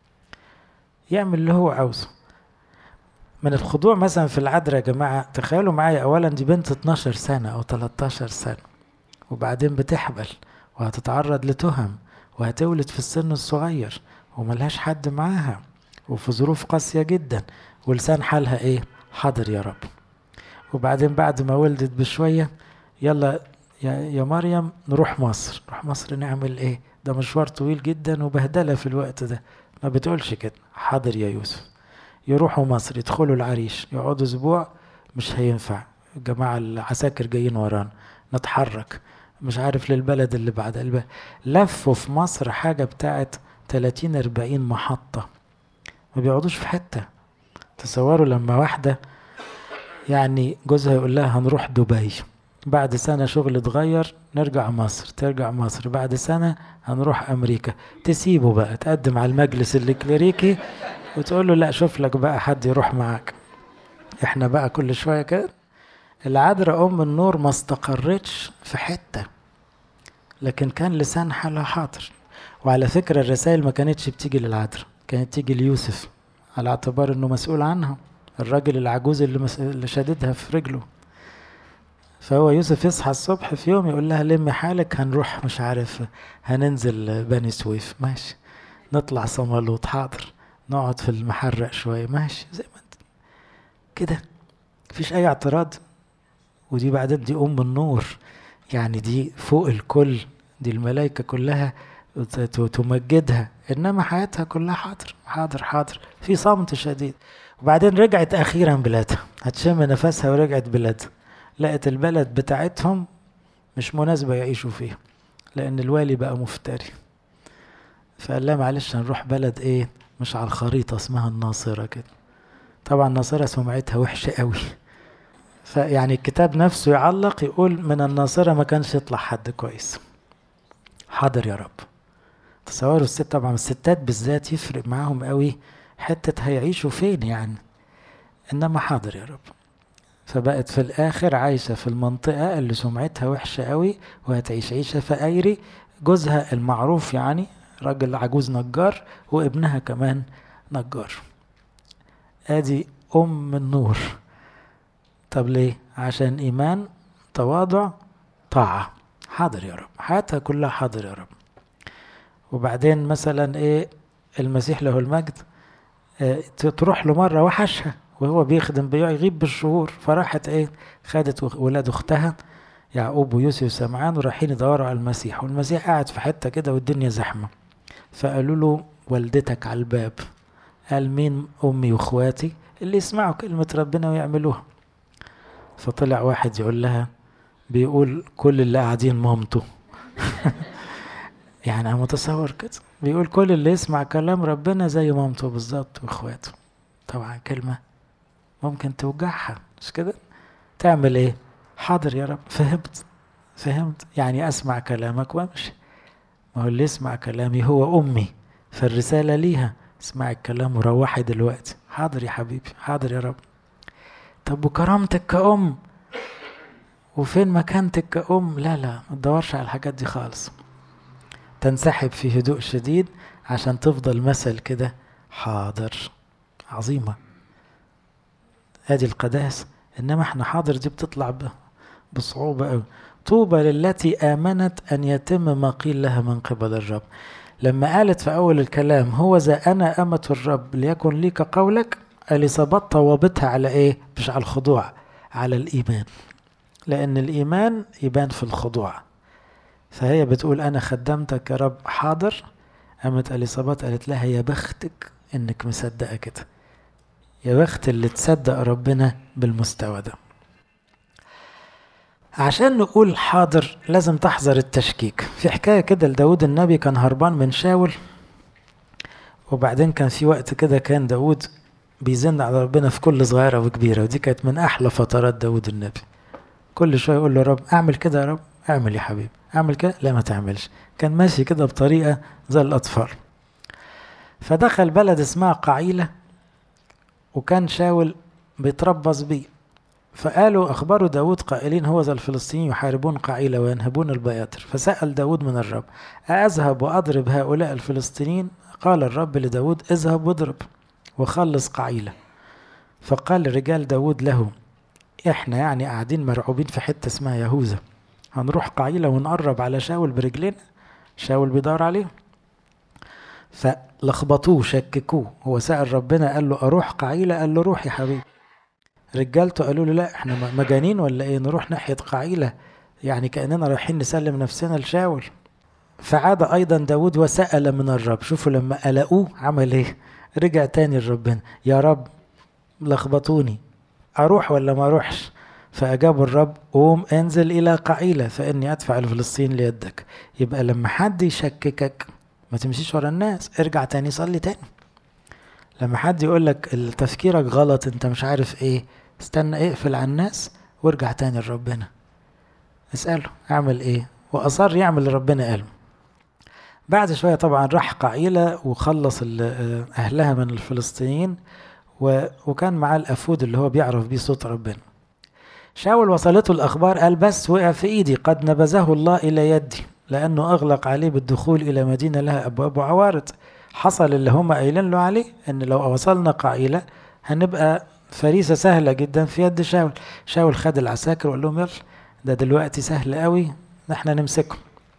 يعمل اللي هو عاوزه من الخضوع مثلا في العذراء يا جماعة تخيلوا معايا أولا دي بنت 12 سنة أو 13 سنة وبعدين بتحبل وهتتعرض لتهم وهتولد في السن الصغير وملهاش حد معاها وفي ظروف قاسية جدا ولسان حالها ايه حاضر يا رب وبعدين بعد ما ولدت بشوية يلا يا, يا مريم نروح مصر نروح مصر نعمل ايه ده مشوار طويل جدا وبهدلة في الوقت ده ما بتقولش كده حاضر يا يوسف يروحوا مصر يدخلوا العريش يقعدوا اسبوع مش هينفع الجماعة العساكر جايين ورانا نتحرك مش عارف للبلد اللي بعد البلد. لفوا في مصر حاجة بتاعت 30 40 محطة ما بيقعدوش في حتة تصوروا لما واحدة يعني جوزها يقول لها هنروح دبي بعد سنة شغل اتغير نرجع مصر ترجع مصر بعد سنة هنروح أمريكا تسيبه بقى تقدم على المجلس الكليريكي وتقول له لا شوف لك بقى حد يروح معاك احنا بقى كل شوية كده العذراء أم النور ما استقرتش في حتة لكن كان لسان حالها حاضر وعلى فكرة الرسائل ما كانتش بتيجي للعذراء كانت تيجي ليوسف على اعتبار انه مسؤول عنها الراجل العجوز اللي, مس... اللي شددها في رجله فهو يوسف يصحى الصبح في يوم يقول لها لمي حالك هنروح مش عارف هننزل بني سويف ماشي نطلع صمالوط حاضر نقعد في المحرق شوية ماشي زي ما انت كده مفيش أي اعتراض ودي بعدين دي أم النور يعني دي فوق الكل دي الملائكة كلها تمجدها إنما حياتها كلها حاضر حاضر حاضر في صمت شديد وبعدين رجعت أخيرا بلادها هتشم نفسها ورجعت بلادها لقت البلد بتاعتهم مش مناسبة يعيشوا فيها لأن الوالي بقى مفتري فقال لها معلش هنروح بلد ايه مش على الخريطة اسمها الناصرة كده طبعا الناصرة سمعتها وحشة قوي فيعني الكتاب نفسه يعلق يقول من الناصرة ما كانش يطلع حد كويس حاضر يا رب تصوروا الست طبعا الستات بالذات يفرق معاهم قوي حتة هيعيشوا فين يعني انما حاضر يا رب فبقت في الاخر عايشة في المنطقة اللي سمعتها وحشة قوي وهتعيش عيشة فقيري جوزها المعروف يعني راجل عجوز نجار وابنها كمان نجار ادي ام النور طب ليه عشان ايمان تواضع طاعة حاضر يا رب حياتها كلها حاضر يا رب وبعدين مثلا ايه المسيح له المجد اه تروح له مرة وحشها وهو بيخدم بيغيب بالشهور فراحت ايه خدت ولاد اختها يعقوب ويوسف وسمعان ورايحين يدوروا على المسيح والمسيح قاعد في حته كده والدنيا زحمه فقالوا له والدتك على الباب قال مين امي واخواتي اللي يسمعوا كلمه ربنا ويعملوها فطلع واحد يقول لها بيقول كل اللي قاعدين مامته يعني انا متصور كده بيقول كل اللي يسمع كلام ربنا زي مامته بالظبط واخواته طبعا كلمة ممكن توجعها مش كده تعمل ايه حاضر يا رب فهمت فهمت يعني اسمع كلامك وامشي ما هو اللي يسمع كلامي هو امي فالرسالة ليها اسمعي الكلام وروحي دلوقتي حاضر يا حبيبي حاضر يا رب طب وكرامتك كأم وفين مكانتك كأم لا لا ما تدورش على الحاجات دي خالص تنسحب في هدوء شديد عشان تفضل مثل كده حاضر عظيمة ادي القداس انما احنا حاضر دي بتطلع بصعوبة قوي طوبى للتي آمنت أن يتم ما قيل لها من قبل الرب لما قالت في أول الكلام هو ذا أنا أمة الرب ليكن لي كقولك اليصابات طوابتها على إيه؟ مش على الخضوع على الإيمان لأن الإيمان يبان في الخضوع فهي بتقول أنا خدمتك يا رب حاضر قامت اليصابات قالت لها يا بختك إنك مصدقة كده يا بخت اللي تصدق ربنا بالمستوى ده عشان نقول حاضر لازم تحذر التشكيك في حكاية كده لداود النبي كان هربان من شاول وبعدين كان في وقت كده كان داود بيزن على ربنا في كل صغيرة وكبيرة ودي كانت من أحلى فترات داود النبي كل شوية يقول له رب أعمل كده يا رب أعمل يا حبيبي أعمل كده لا ما تعملش كان ماشي كده بطريقة زي الأطفال فدخل بلد اسمها قعيلة وكان شاول بيتربص بيه فقالوا أخبروا داود قائلين هو ذا الفلسطينيين يحاربون قعيلة وينهبون البياتر فسأل داود من الرب أذهب وأضرب هؤلاء الفلسطينيين قال الرب لداود اذهب واضرب وخلص قعيلة فقال رجال داود له احنا يعني قاعدين مرعوبين في حتة اسمها يهوذا هنروح قعيلة ونقرب على شاول برجلنا شاول بيدور عليه فلخبطوه شككوه هو سأل ربنا قال له أروح قعيلة قال له روح يا حبيبي رجالته قالوا له لا احنا مجانين ولا ايه نروح ناحية قعيلة يعني كأننا رايحين نسلم نفسنا لشاول فعاد أيضا داود وسأل من الرب شوفوا لما قلقوه عمل ايه رجع تاني لربنا يا رب لخبطوني أروح ولا ما أروحش فأجاب الرب قوم انزل إلى قعيلة فإني أدفع الفلسطين ليدك يبقى لما حد يشككك ما تمشيش ورا الناس ارجع تاني صلي تاني لما حد يقول لك تفكيرك غلط انت مش عارف ايه استنى اقفل على الناس وارجع تاني لربنا اسأله اعمل ايه واصر يعمل اللي ربنا قاله بعد شوية طبعا راح قعيلة وخلص أهلها من الفلسطينيين وكان معاه الأفود اللي هو بيعرف بيه صوت ربنا شاول وصلته الأخبار قال بس وقع في إيدي قد نبذه الله إلى يدي لأنه أغلق عليه بالدخول إلى مدينة لها أبواب وعوارض حصل اللي هم قايلين له عليه ان لو وصلنا قعيلة هنبقى فريسة سهلة جدا في يد شاول شاول خد العساكر وقال لهم يلا ده دلوقتي سهل قوي احنا نمسكه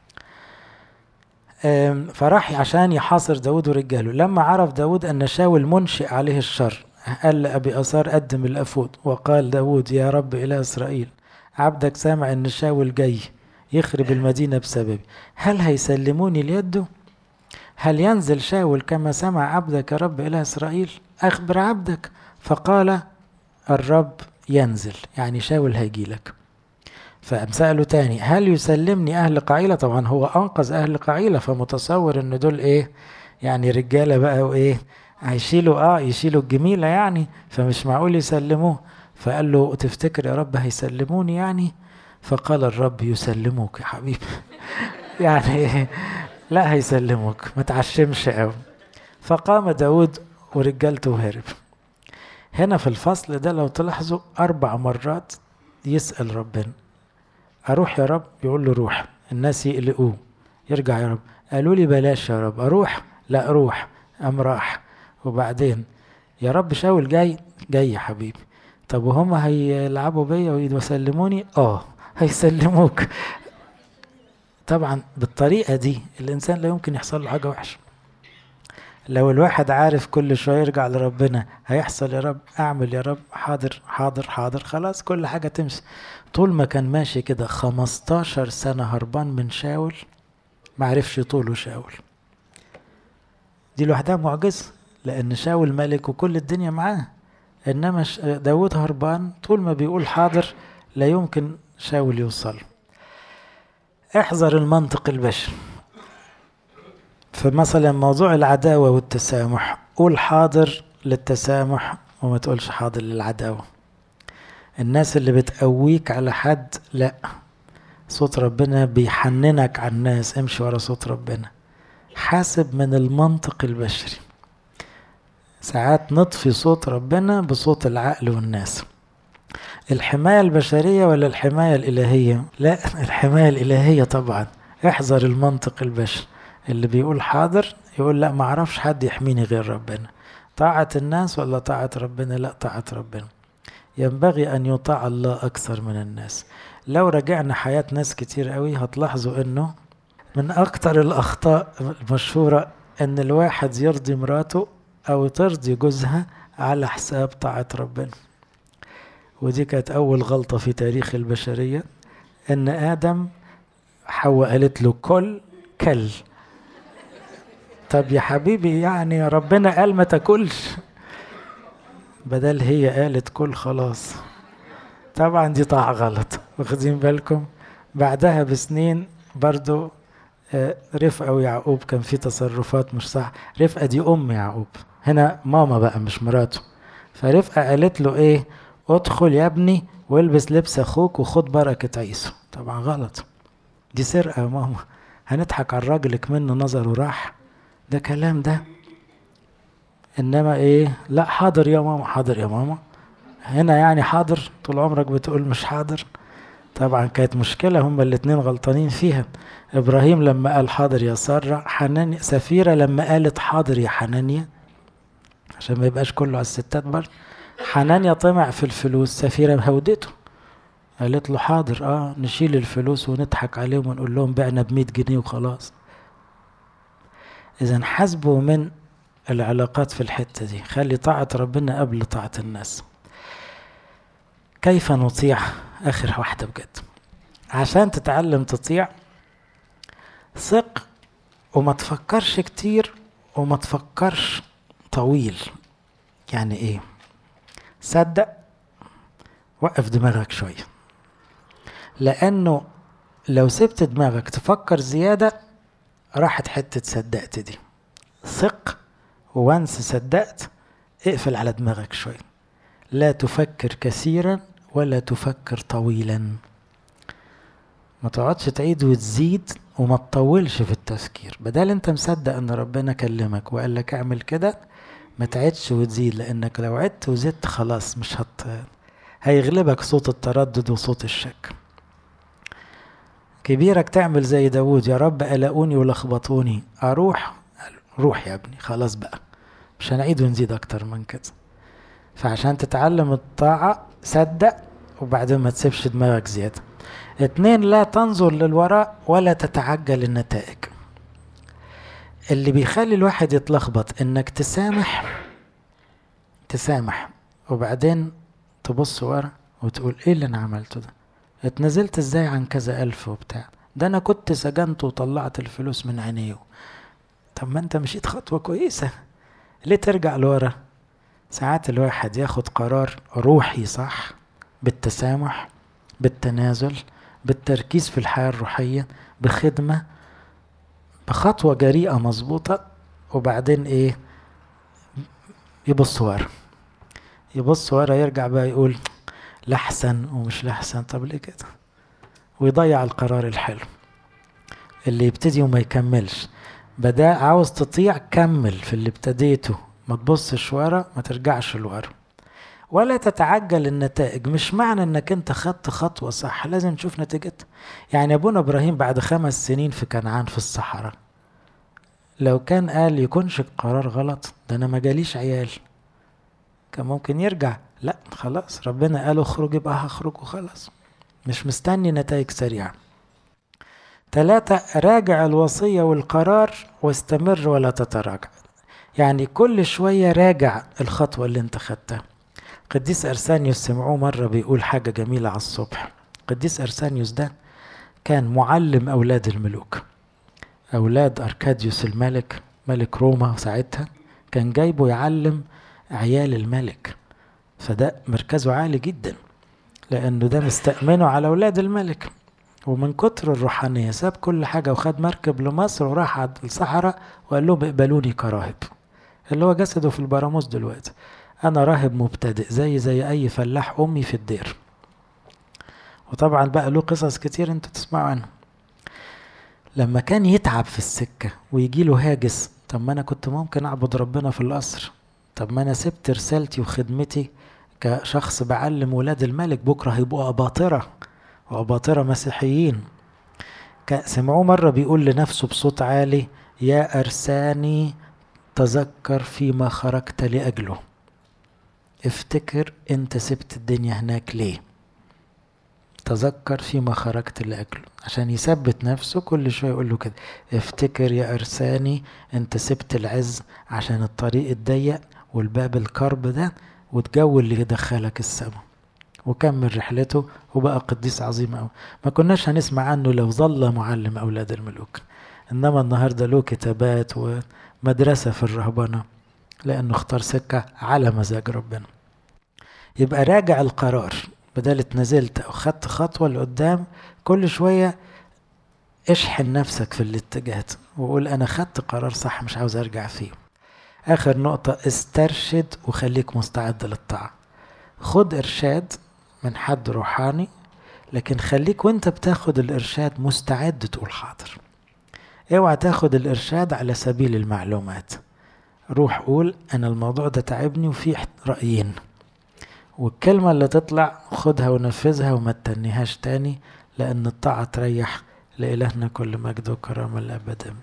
فراح عشان يحاصر داود ورجاله لما عرف داود أن شاول منشئ عليه الشر قال لأبي أثار قدم الأفود وقال داود يا رب إله إسرائيل عبدك سامع أن شاول جاي يخرب المدينة بسببي هل هيسلموني ليده هل ينزل شاول كما سمع عبدك يا رب إله إسرائيل أخبر عبدك فقال الرب ينزل يعني شاول هيجي لك فسأله تاني هل يسلمني أهل قعيلة طبعا هو أنقذ أهل قعيلة فمتصور إن دول إيه يعني رجالة بقى وإيه هيشيلوا اه يشيلوا الجميلة يعني فمش معقول يسلموه فقال له تفتكر يا رب هيسلموني يعني فقال الرب يسلموك يا حبيبي يعني لا هيسلموك ما تعشمش قوي فقام داود ورجالته وهرب هنا في الفصل ده لو تلاحظوا أربع مرات يسأل ربنا أروح يا رب يقول له روح الناس يقلقوه يرجع يا رب قالوا لي بلاش يا رب أروح لا أروح أم راح وبعدين يا رب شاول جاي جاي يا حبيبي طب وهم هيلعبوا بيا ويسلموني اه هيسلموك طبعا بالطريقة دي الإنسان لا يمكن يحصل له حاجة وحشة لو الواحد عارف كل شوية يرجع لربنا هيحصل يا رب أعمل يا رب حاضر حاضر حاضر خلاص كل حاجة تمشي طول ما كان ماشي كده 15 سنة هربان من شاول معرفش يطوله شاول دي لوحدها معجزة لأن شاول ملك وكل الدنيا معاه إنما داود هربان طول ما بيقول حاضر لا يمكن شاول يوصل احذر المنطق البشري فمثلا موضوع العداوة والتسامح قول حاضر للتسامح وما تقولش حاضر للعداوة الناس اللي بتقويك على حد لا صوت ربنا بيحننك على الناس امشي ورا صوت ربنا حاسب من المنطق البشري ساعات نطفي صوت ربنا بصوت العقل والناس الحماية البشرية ولا الحماية الإلهية لا الحماية الإلهية طبعا احذر المنطق البشري اللي بيقول حاضر يقول لا معرفش حد يحميني غير ربنا طاعة الناس ولا طاعة ربنا لا طاعة ربنا ينبغي أن يطاع الله أكثر من الناس لو رجعنا حياة ناس كتير قوي هتلاحظوا أنه من أكتر الأخطاء المشهورة أن الواحد يرضي مراته أو ترضي جوزها على حساب طاعة ربنا ودي كانت أول غلطة في تاريخ البشرية أن آدم حواء قالت له كل كل طب يا حبيبي يعني ربنا قال ما تاكلش بدل هي قالت كل خلاص طبعا دي طاعة غلط واخدين بالكم بعدها بسنين برضو رفقة ويعقوب كان في تصرفات مش صح رفقة دي أم يعقوب هنا ماما بقى مش مراته فرفقة قالت له إيه ادخل يا ابني والبس لبس أخوك وخد بركة عيسو طبعا غلط دي سرقة يا ماما هنضحك على الراجل منه نظره راح ده كلام ده انما ايه لا حاضر يا ماما حاضر يا ماما هنا يعني حاضر طول عمرك بتقول مش حاضر طبعا كانت مشكلة هما الاتنين غلطانين فيها ابراهيم لما قال حاضر يا سارة حنانيا سفيرة لما قالت حاضر يا حنانيا عشان ما يبقاش كله على الستات برضه حنانيا طمع في الفلوس سفيرة هودته قالت له حاضر اه نشيل الفلوس ونضحك عليهم ونقول لهم بعنا ب جنيه وخلاص اذا حاسبوا من العلاقات في الحتة دي خلي طاعة ربنا قبل طاعة الناس كيف نطيع آخر واحدة بجد عشان تتعلم تطيع ثق وما تفكرش كتير وما تفكرش طويل يعني ايه صدق وقف دماغك شوية لأنه لو سبت دماغك تفكر زيادة راحت حتة صدقت دي ثق وانس صدقت اقفل على دماغك شوية لا تفكر كثيرا ولا تفكر طويلا ما تقعدش تعيد وتزيد وما تطولش في التفكير بدل انت مصدق ان ربنا كلمك وقال لك اعمل كده ما تعدش وتزيد لانك لو عدت وزدت خلاص مش هت هيغلبك صوت التردد وصوت الشك كبيرك تعمل زي داود يا رب قلقوني ولخبطوني اروح روح يا ابني خلاص بقى مش هنعيد ونزيد اكتر من كده فعشان تتعلم الطاعة صدق وبعدين ما تسيبش دماغك زيادة اتنين لا تنظر للوراء ولا تتعجل النتائج اللي بيخلي الواحد يتلخبط انك تسامح تسامح وبعدين تبص ورا وتقول ايه اللي انا عملته ده اتنزلت ازاي عن كذا الف وبتاع ده انا كنت سجنت وطلعت الفلوس من عينيه طب ما انت مشيت خطوة كويسة ليه ترجع لورا ساعات الواحد ياخد قرار روحي صح بالتسامح بالتنازل بالتركيز في الحياة الروحية بخدمة بخطوة جريئة مظبوطة وبعدين ايه يبص ورا يبص ورا يرجع بقى يقول لحسن ومش لحسن طب ليه كده ويضيع القرار الحلو اللي يبتدي وما يكملش بدا عاوز تطيع كمل في اللي ابتديته ما تبصش ورا ما ترجعش لورا ولا تتعجل النتائج مش معنى انك انت خدت خطوة صح لازم تشوف نتيجتها يعني ابونا ابراهيم بعد خمس سنين في كنعان في الصحراء لو كان قال يكونش القرار غلط ده انا ما جاليش عيال كان ممكن يرجع لا خلاص ربنا قال اخرج يبقى هخرج وخلاص مش مستني نتائج سريعة ثلاثة راجع الوصية والقرار واستمر ولا تتراجع يعني كل شوية راجع الخطوة اللي انت خدتها قديس أرسانيوس سمعوه مرة بيقول حاجة جميلة على الصبح قديس أرسانيوس ده كان معلم أولاد الملوك أولاد أركاديوس الملك ملك روما ساعتها كان جايبه يعلم عيال الملك فده مركزه عالي جدا لأنه ده مستأمنه على أولاد الملك ومن كتر الروحانية ساب كل حاجة وخد مركب لمصر وراح على الصحراء وقال لهم اقبلوني كراهب اللي هو جسده في البراموس دلوقتي أنا راهب مبتدئ زي زي أي فلاح أمي في الدير وطبعا بقى له قصص كتير انتوا تسمعوا عنها لما كان يتعب في السكة ويجي له هاجس طب ما أنا كنت ممكن أعبد ربنا في القصر طب ما أنا سبت رسالتي وخدمتي كشخص بعلم ولاد الملك بكرة هيبقوا أباطرة وأباطرة مسيحيين سمعوه مرة بيقول لنفسه بصوت عالي يا أرساني تذكر فيما خرجت لأجله افتكر انت سبت الدنيا هناك ليه تذكر فيما خرجت لأجله عشان يثبت نفسه كل شوية يقول له كده افتكر يا أرساني انت سبت العز عشان الطريق الضيق والباب الكرب ده والجو اللي يدخلك السماء وكمل رحلته وبقى قديس عظيم أوي ما كناش هنسمع عنه لو ظل معلم أولاد الملوك إنما النهاردة له كتابات ومدرسة في الرهبنة لأنه اختار سكة على مزاج ربنا يبقى راجع القرار بدل اتنزلت أو خدت خطوة لقدام كل شوية اشحن نفسك في الاتجاهات وقول أنا خدت قرار صح مش عاوز أرجع فيه آخر نقطة استرشد وخليك مستعد للطاعة خد إرشاد من حد روحاني لكن خليك وانت بتاخد الإرشاد مستعد تقول حاضر اوعى تاخد الإرشاد على سبيل المعلومات روح قول أنا الموضوع ده تعبني وفي رأيين والكلمة اللي تطلع خدها ونفذها وما تتنيهاش تاني لأن الطاعة تريح لإلهنا كل مجد وكرامة الأبد